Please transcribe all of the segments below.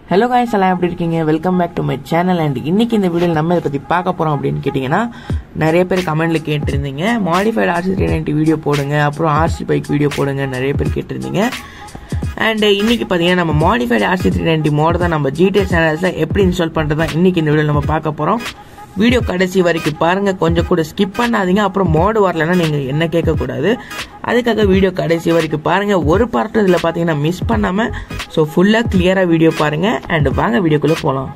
hello guys எல்லாம் எப்படி இருக்கீங்க welcome back to my channel and இன்னைக்கு இந்த வீடியோவில் நம்ம இதை பற்றி பார்க்க போகிறோம் அப்படின்னு கேட்டிங்கன்னா நிறைய பேர் கமெண்ட்ல கேட்டிருந்தீங்க modified RC three ninety video போடுங்க அப்புறம் ஆர்சி பைக் வீடியோ போடுங்க நிறைய பேர் கேட்டிருந்தீங்க அண்ட் இன்னைக்கு பார்த்தீங்கன்னா நம்ம modified RC three ninety mod தான் நம்ம ஜிடிஎஸ் சேனல்ஸில் எப்படி இன்ஸ்டால் பண்ணுறது தான் இன்னைக்கு இந்த வீடியோவில் நம்ம பார்க்க போகிறோம் வீடியோ கடைசி வரைக்கும் பாருங்கள் கொஞ்சம் கூட ஸ்கிப் பண்ணாதீங்க அப்புறம் மோடு வரலன்னா நீங்கள் என்ன கேட்கக்கூடாது அதுக்காக வீடியோ கடைசி வரைக்கும் பாருங்கள் ஒரு பார்ட் இதில் பார்த்தீங்கன்னா மிஸ் பண்ணாமல் ஸோ ஃபுல்லாக கிளியராக வீடியோ பாருங்கள் அண்ட் வாங்க வீடியோக்குள்ளே போகலாம்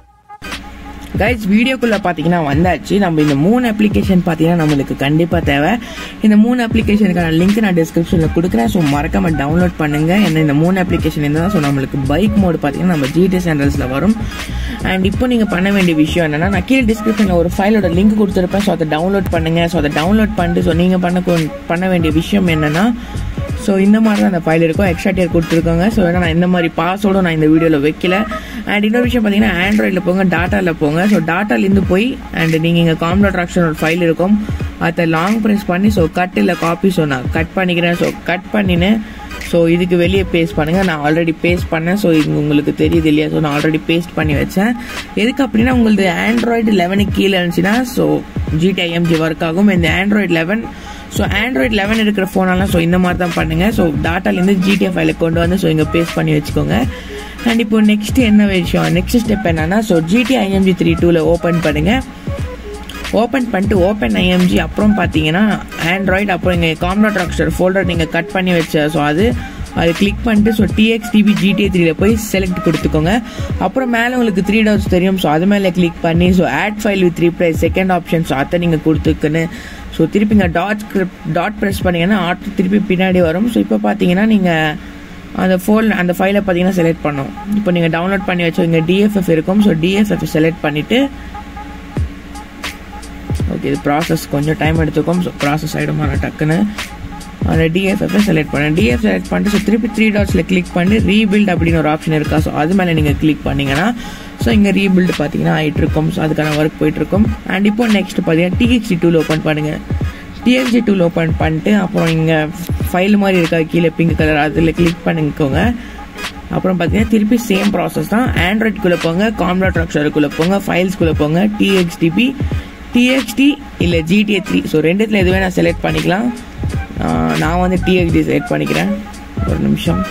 கைஸ் வீடியோக்குள்ளே பார்த்தீங்கன்னா வந்தாச்சு நம்ம இந்த மூணு அப்ளிகேஷன் பார்த்தீங்கன்னா நம்மளுக்கு கண்டிப்பாக தேவை இந்த மூணு அப்ளிகேஷனுக்கான லிங்க் நான் டிஸ்கிரிப்ஷனில் கொடுக்குறேன் ஸோ மறக்காம டவுன்லோட் பண்ணுங்க ஏன்னா இந்த மூணு அப்ளிகேஷன் இருந்தால் ஸோ நம்மளுக்கு பைக் மோடு பார்த்தீங்கன்னா நம்ம ஜிடி சேனல்ஸில் வரும் அண்ட் இப்போ நீங்கள் பண்ண வேண்டிய விஷயம் என்னன்னா நான் கீழே டிஸ்கிரிப்ஷனில் ஒரு ஃபைலோட லிங்க் கொடுத்துருப்பேன் ஸோ அதை டவுன்லோட் பண்ணுங்க ஸோ அதை டவுன்லோட் பண்ணிட்டு ஸோ நீங்கள் பண்ண கொ- பண்ண வேண்டிய விஷயம் என்னன்னா ஸோ இந்த மாதிரி தான் அந்த ஃபைல் இருக்கும் எக்ஸ்ட்ரா டியர் கொடுத்துருக்காங்க ஸோ ஏன்னா நான் இந்த மாதிரி பாஸ்வேர்டும் நான் இந்த வீடியோவில் வைக்கல அண்ட் இன்னொரு விஷயம் பார்த்தீங்கன்னா ஆண்ட்ராய்டில் போங்க டாட்டாவில் போங்க ஸோ டாட்டாலேருந்து போய் அண்ட் நீங்கள் இங்கே காம்ப்ளட் ஆக்ஷன் ஒரு ஃபைல் இருக்கும் அதை லாங் ப்ரெஸ் பண்ணி ஸோ கட் இல்லை காப்பி ஸோ நான் கட் பண்ணிக்கிறேன் ஸோ கட் பண்ணினேன் ஸோ இதுக்கு வெளியே பேஸ்ட் பண்ணுங்கள் நான் ஆல்ரெடி பேஸ்ட் பண்ணேன் ஸோ இது உங்களுக்கு தெரியுது இல்லையா ஸோ நான் ஆல்ரெடி பேஸ்ட் பண்ணி வச்சேன் எதுக்கு அப்படின்னா உங்களது ஆண்ட்ராய்டு லெவனுக்கு கீழே இருந்துச்சுன்னா ஸோ ஜிடிஐஎம்ஜி ஒர்க் ஆகும் இந்த Android eleven so Android eleven இருக்கிற ஃபோனெல்லாம் ஸோ இந்த மாதிரி தான் பண்ணுங்கள் ஸோ டாட்டாலேருந்து ஜிடிஎஃப் ஃபைலை கொண்டு வந்து ஸோ இங்கே பேஸ்ட் பண்ணி வச்சுக்கோங்க அண்ட் இப்போ நெக்ஸ்ட் என்ன விஷயம் நெக்ஸ்ட் ஸ்டெப் என்னன்னா ஸோ ஜிடி ஐஎம்ஜி த்ரீ டூவில் ஓப்பன் பண்ணுங்கள் ஓப்பன் பண்ணிட்டு ஓப்பன் ஐஎம்ஜி அப்புறம் பார்த்தீங்கன்னா ஆண்ட்ராய்டு அப்புறம் இங்கே காம்னாட் ராக்ஸ்டர் ஃபோல்டர் நீங்கள் கட் பண்ணி வச்ச ஸோ அது அது கிளிக் பண்ணிட்டு ஸோ டிஎக்ஸ்டிபி ஜிடிஏ த்ரீல போய் செலக்ட் கொடுத்துக்கோங்க அப்புறம் மேலே உங்களுக்கு த்ரீ டாட்ஸ் தெரியும் ஸோ அது மேலே கிளிக் பண்ணி so add file with reply second option so அதை நீங்கள் கொடுத்துக்குன்னு ஸோ திருப்பி இங்கே டாட் டாட் ப்ரெஸ் பண்ணீங்கன்னா ஆட்டோ திருப்பி பின்னாடி வரும் ஸோ இப்போ பார்த்தீங்கன்னா நீங்கள் அந்த ஃபோல் அந்த ஃபைலை பார்த்தீங்கன்னா செலக்ட் பண்ணோம் இப்போ நீங்கள் டவுன்லோட் பண்ணி வச்சோ இங்கே டிஎஃப்எஃப் இருக்கும் ஸோ டிஎஃப்எஃப் செலக்ட் பண்ணிவிட்டு ஓகே இது ப்ராசஸ் கொஞ்சம் டைம் எடுத்துக்கும் ஸோ ப்ராசஸ் ஆகிடுமா நான் டக்குன்னு அந்த டிஎஃப்எஃப் செலக்ட் பண்ணேன் டிஎஃப் செலக்ட் பண்ணிட்டு ஸோ திருப்பி த்ரீ டாட்ஸில் கிளிக் பண்ணி ரீபில்ட் அப்படின்னு ஒரு ஆப்ஷன் இருக்கா ஸோ அது மேலே நீங்கள் கிளிக் பண்ணீங்கன்னா ஸோ இங்கே ரீபில்டு பார்த்தீங்கன்னா ஆகிட்டு இருக்கும் ஸோ அதுக்கான ஒர்க் போயிட்டு இருக்கும் அண்ட் இப்போ நெக்ஸ்ட் பார்த்தீங்கன்னா டிஎக்ஸி டூல் ஓப்பன் பண்ணுங்க டிஎக்ஸி டூல் ஓப்பன் பண்ணிட்டு அப்புறம் இங்கே ஃபைல் மாதிரி இருக்கா கீழே பிங்க் கலர் அதில் கிளிக் பண்ணிக்கோங்க அப்புறம் பார்த்தீங்கன்னா திருப்பி சேம் ப்ராசஸ் தான் ஆண்ட்ராய்டுக்குள்ளே போங்க காம்ப்ளட் ராக்ஷருக்குள்ளே போங்க ஃபைல்ஸ்குள்ளே போங்க டிஎக்ஸ்டிபி டிஎக்ஸ்டி இல்லை ஜிடிஏ த்ரீ ஸோ ரெண்டுத்தில் எதுவே நான் செலக்ட் பண்ணிக்கலாம் ஆஹ் நான் வந்து டிஎக்ஸ்டி செலக்ட் பண்ணிக்கிறேன் ஒரு நிமிஷம்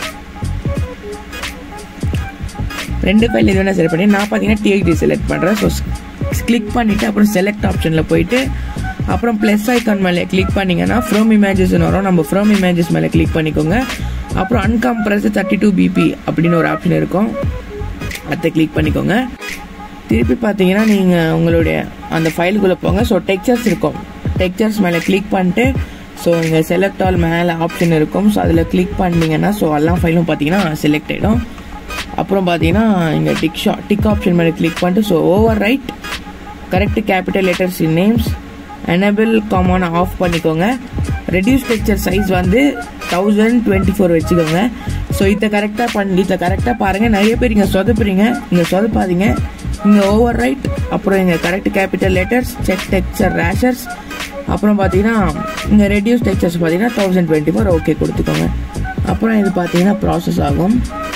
ரெண்டு ஃபைல் எது வேணால் செலக்ட் பண்ணி நான் பார்த்தீங்கன்னா டிஎக்டி செலக்ட் பண்ணுறேன் ஸோ கிளிக் பண்ணிவிட்டு அப்புறம் செலக்ட் ஆப்ஷனில் போயிட்டு அப்புறம் ப்ளஸ் ஐக்கான் மேலே கிளிக் பண்ணிங்கன்னா ஃப்ரோம் இமேஜஸ்னு வரும் நம்ம ஃப்ரோம் இமேஜஸ் மேலே கிளிக் பண்ணிக்கோங்க அப்புறம் அன்கம்ப்ரஸ் தேர்ட்டி டூ பிபி அப்படின்னு ஒரு ஆப்ஷன் இருக்கும் அதை கிளிக் பண்ணிக்கோங்க திருப்பி பார்த்தீங்கன்னா நீங்கள் உங்களுடைய அந்த ஃபைலுக்குள்ளே போங்க ஸோ டெக்சர்ஸ் இருக்கும் டெக்சர்ஸ் மேலே கிளிக் பண்ணிட்டு ஸோ இங்கே செலக்ட் ஆல் மேலே ஆப்ஷன் இருக்கும் ஸோ அதில் கிளிக் பண்ணீங்கன்னா ஸோ எல்லா ஃபைலும் பார்த்தீங்கன்னா செலக்ட் ஆகிடும் அப்புறம் பார்த்தீங்கன்னா இங்கே டிக் ஷா டிக் ஆப்ஷன் மேலே கிளிக் பண்ணிட்டு so overwrite correct capital letters in names enable காமான ஆஃப் பண்ணிக்கோங்க ரெடியூஸ் டெக்சர் சைஸ் வந்து தௌசண்ட் டுவெண்ட்டி ஃபோர் வச்சுக்கோங்க ஸோ இதை கரெக்டாக பண்ணி இதை கரெக்டாக பாருங்கள் நிறைய பேர் இங்கே சொதப்புறீங்க இங்கே சொதப்பாதீங்க இங்கே ஓவர் ரைட் அப்புறம் இங்கே correct capital letters check texture ரேஷர்ஸ் அப்புறம் பார்த்தீங்கன்னா இங்கே ரெடியூஸ் டெக்சர்ஸ் பார்த்தீங்கன்னா தௌசண்ட் டுவெண்ட்டி ஃபோர் ஓகே கொடுத்துக்கோங்க அப்புறம் இது பார்த்தீங்கன்னா ப்ராசஸ் ஆகும்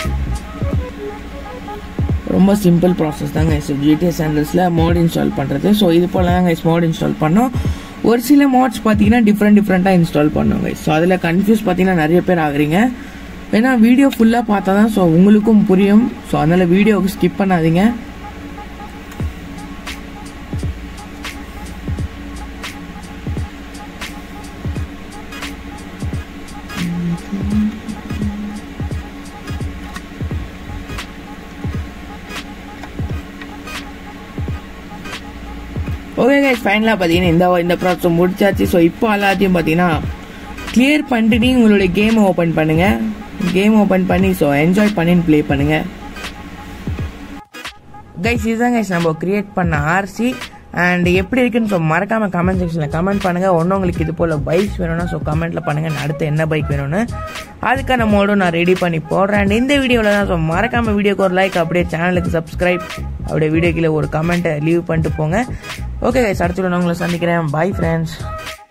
ரொம்ப சிம்பிள் ப்ராசஸ் தாங்க ஜிடிஎஸ் சேனல்ஸில் மோட் இன்ஸ்டால் பண்ணுறது ஸோ இது போல் தாங்க மோட் இன்ஸ்டால் பண்ணோம் ஒரு சில மோட்ஸ் பார்த்தீங்கன்னா டிஃப்ரெண்ட் டிஃப்ரெண்ட்டாக இன்ஸ்டால் பண்ணுவோங்க ஸோ அதில் கன்ஃபியூஸ் பார்த்தீங்கன்னா நிறைய பேர் ஆகுறீங்க ஏன்னா வீடியோ ஃபுல்லாக பார்த்தா தான் ஸோ உங்களுக்கும் புரியும் ஸோ அதனால் வீடியோவுக்கு ஸ்கிப் பண்ணாதீங்க ஓகே கைஸ் ஃபைனலாக பார்த்தீங்கன்னா இந்த இந்த ப்ராசஸ் முடிச்சாச்சு ஸோ இப்போ எல்லாத்தையும் பார்த்தீங்கன்னா கிளியர் பண்ணிட்டு நீ உங்களுடைய கேமை ஓப்பன் பண்ணுங்க கேம் ஓப்பன் பண்ணி ஸோ என்ஜாய் பண்ணி ப்ளே பண்ணுங்க கைஸ் இதுதான் கைஸ் நம்ம கிரியேட் பண்ண ஆர்சி அண்ட் எப்படி இருக்குன்னு ஸோ மறக்காம கமெண்ட் செக்ஷனில் கமெண்ட் பண்ணுங்க ஒன்று உங்களுக்கு இது போல் பைக்ஸ் வேணும்னா ஸோ கமெண்ட்ல பண்ணுங்க நான் அடுத்து என்ன பைக் வேணும்னு அதுக்கான மோடும் நான் ரெடி பண்ணி போடுறேன் அண்ட் இந்த வீடியோவில் தான் ஸோ மறக்காம வீடியோக்கு ஒரு லைக் அப்படியே சேனலுக்கு சப்ஸ்கிரைப் அப்படியே வீடியோ கீழே ஒரு கமெண்ட்டை லீவ் பண்ணிட்டு போங்க ஓகே கைஸ் அடுத்த உங்களை சந்திக்கிறேன் பை ஃப்ரெண்ட்ஸ்